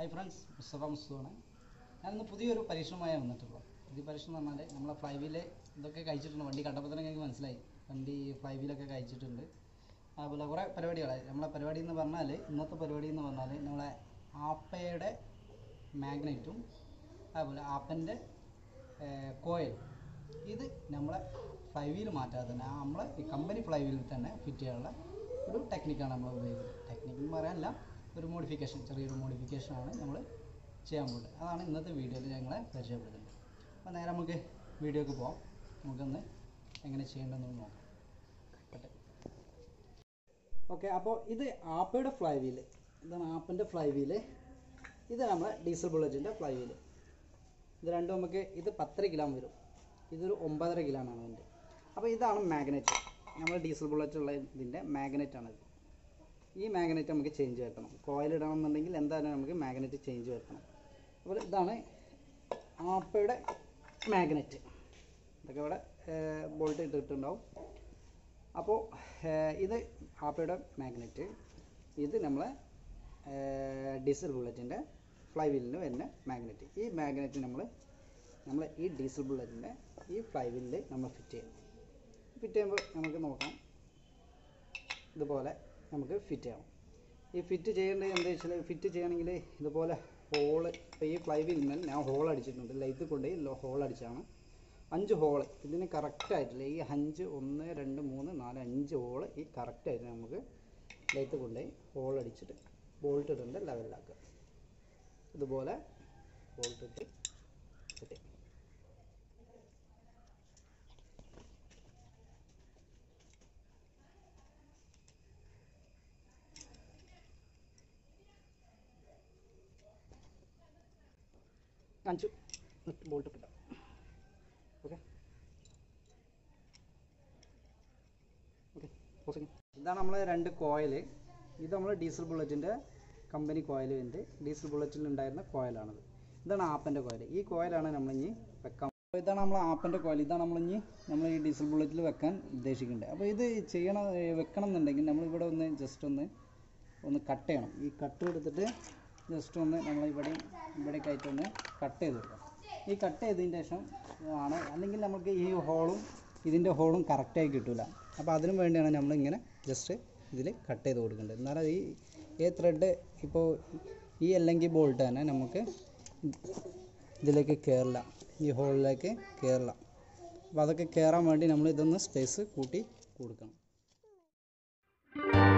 hi friends Mustafa മുസ്തുവാണ് ഞാനിന്ന് പുതിയൊരു പരീക്ഷണമായി വന്നിട്ടുള്ളത് പുതിയ പരീക്ഷണം എന്ന് പറഞ്ഞാൽ നമ്മളെ ഫ്ലൈ വീല് ഇതൊക്കെ കഴിച്ചിട്ടുണ്ട് വണ്ടി കണ്ടപ്പോൾ തന്നെ എനിക്ക് മനസ്സിലായി വണ്ടി ഫ്ലൈ വീലൊക്കെ കഴിച്ചിട്ടുണ്ട് അതുപോലെ കുറേ പരിപാടികളായി നമ്മളെ പരിപാടി എന്ന് പറഞ്ഞാൽ ഇന്നത്തെ പരിപാടി എന്ന് പറഞ്ഞാൽ നമ്മളെ ആപ്പയുടെ മാഗ്നറ്റും അതുപോലെ ആപ്പൻ്റെ കോയിൽ ഇത് നമ്മളെ ഫ്ലൈ വീൽ മാറ്റാതെ തന്നെ ആ നമ്മളെ ഈ കമ്പനി ഫ്ലൈ വീലിൽ തന്നെ ഫിറ്റ് ചെയ്യാനുള്ള ഒരു ടെക്നിക്കാണ് നമ്മൾ ഉപയോഗിക്കുന്നത് ടെക്നിക്ക് എന്ന് പറയാനല്ല ഒരു മോഡിഫിക്കേഷൻ ചെറിയൊരു മോഡിഫിക്കേഷനാണ് നമ്മൾ ചെയ്യാൻ പോകുന്നത് അതാണ് ഇന്നത്തെ വീഡിയോയിൽ ഞങ്ങളെ പരിചയപ്പെടുത്തുന്നത് അപ്പോൾ നേരെ നമുക്ക് വീഡിയോക്ക് പോകാം നമുക്കൊന്ന് എങ്ങനെ ചെയ്യേണ്ടതെന്ന് നോക്കാം പറ്റേ ഓക്കെ അപ്പോൾ ഇത് ആപ്പയുടെ ഫ്ലൈ വീല് ഇതാണ് ആപ്പിൻ്റെ ഫ്ലൈ വീല് ഇത് നമ്മളെ ഡീസൽ ബുള്ളറ്റിൻ്റെ ഫ്ലൈ വീല് ഇത് രണ്ടും നമുക്ക് ഇത് പത്തര കിലോ വരും ഇതൊരു ഒമ്പതര കിലോ ആണ് അതിൻ്റെ അപ്പോൾ ഇതാണ് മാഗ്നറ്റ് നമ്മൾ ഡീസൽ ബുള്ളറ്റ് ഉള്ള ഇതിൻ്റെ മാഗ്നറ്റ് ആണ് ഇത് ഈ മാഗ്നറ്റ് നമുക്ക് ചേഞ്ച് വരുത്തണം കോയിൽ ഇടണം എന്നുണ്ടെങ്കിൽ എന്തായാലും നമുക്ക് മാഗ്നറ്റ് ചേഞ്ച് വരുത്തണം അപ്പോൾ ഇതാണ് ആപ്പയുടെ മാഗ്നറ്റ് ഇതൊക്കെ ഇവിടെ ബോൾട്ട് ഇട്ടിട്ടുണ്ടാവും അപ്പോൾ ഇത് ആപ്പയുടെ മാഗ്നറ്റ് ഇത് നമ്മളെ ഡീസൽ ബുള്ളറ്റിൻ്റെ ഫ്ലൈ വീലിന് വരുന്ന മാഗ്നറ്റ് ഈ മാഗ്നറ്റ് നമ്മൾ നമ്മൾ ഈ ഡീസൽ ബുള്ളറ്റിൻ്റെ ഈ ഫ്ലൈ വീലിൽ നമ്മൾ ഫിറ്റ് ചെയ്യണം ഫിറ്റ് ചെയ്യുമ്പോൾ നമുക്ക് നോക്കാം ഇതുപോലെ നമുക്ക് ഫിറ്റ് ചെയ്യണം ഈ ഫിറ്റ് ചെയ്യേണ്ടത് എന്താ വെച്ചാൽ ഫിറ്റ് ചെയ്യണമെങ്കിൽ ഇതുപോലെ ഹോള് ഇപ്പോൾ ഈ ഫ്ലൈ വീലിന്മേൽ ഞാൻ ഹോൾ അടിച്ചിട്ടുണ്ട് ലൈറ്റ് കൊണ്ട് ഹോൾ അടിച്ചാണ് അഞ്ച് ഹോള് ഇതിന് കറക്റ്റായിട്ടില്ല ഈ അഞ്ച് ഒന്ന് രണ്ട് മൂന്ന് നാല് അഞ്ച് ഹോള് ഈ കറക്റ്റായിട്ട് നമുക്ക് ലൈറ്റ് കൊണ്ടുപോയി ഹോൾ അടിച്ചിട്ട് ബോൾട്ട് ഇടേണ്ട ലെവലിലാക്കുക ഇതുപോലെ ബോൾട്ട് ഇട്ട് സെറ്റ് ചെയ്യും കാണിച്ചു ബോൾട്ട് ഇട്ടാം ഓക്കെ ഓക്കെ ഇതാണ് നമ്മൾ രണ്ട് കോയിൽ ഇത് നമ്മൾ ഡീസൽ ബുള്ളറ്റിൻ്റെ കമ്പനി കോയിൽ വരുന്നത് ഡീസൽ ബുള്ളറ്റിൽ ഉണ്ടായിരുന്ന കോയിലാണത് ഇതാണ് ആപ്പൻ്റെ കോയിൽ ഈ കോയിലാണ് നമ്മളിനി വെക്കാൻ അപ്പോൾ ഇതാണ് നമ്മൾ ആപ്പൻ്റെ കോയിൽ ഇതാണ് നമ്മളിനി നമ്മൾ ഈ ഡീസൽ ബുള്ളറ്റിൽ വെക്കാൻ ഉദ്ദേശിക്കുന്നത് അപ്പോൾ ഇത് ചെയ്യണം വെക്കണം എന്നുണ്ടെങ്കിൽ നമ്മളിവിടെ ഒന്ന് ജസ്റ്റ് ഒന്ന് ഒന്ന് കട്ട് ചെയ്യണം ഈ കട്ട് എടുത്തിട്ട് ജസ്റ്റ് ഒന്ന് നമ്മൾ ഇവിടെ ഇവിടേക്ക് ആയിട്ട് ഒന്ന് കട്ട് ചെയ്ത് കൊടുക്കാം ഈ കട്ട് ചെയ്തതിന് ശേഷം ആണ് അല്ലെങ്കിൽ നമുക്ക് ഈ ഹോളും ഇതിൻ്റെ ഹോളും കറക്റ്റായി കിട്ടില്ല അപ്പോൾ അതിനും വേണ്ടിയാണ് നമ്മളിങ്ങനെ ജസ്റ്റ് ഇതിൽ കട്ട് ചെയ്ത് കൊടുക്കേണ്ടത് എന്നാലും ഈ ഈ ത്രെഡ് ഇപ്പോൾ ഈ അല്ലെങ്കിൽ ബോൾട്ട് തന്നെ നമുക്ക് ഇതിലേക്ക് കയറില്ല ഈ ഹോളിലേക്ക് കയറില്ല അപ്പോൾ അതൊക്കെ കയറാൻ വേണ്ടി നമ്മൾ ഇതൊന്ന് സ്പേസ് കൂട്ടി കൊടുക്കണം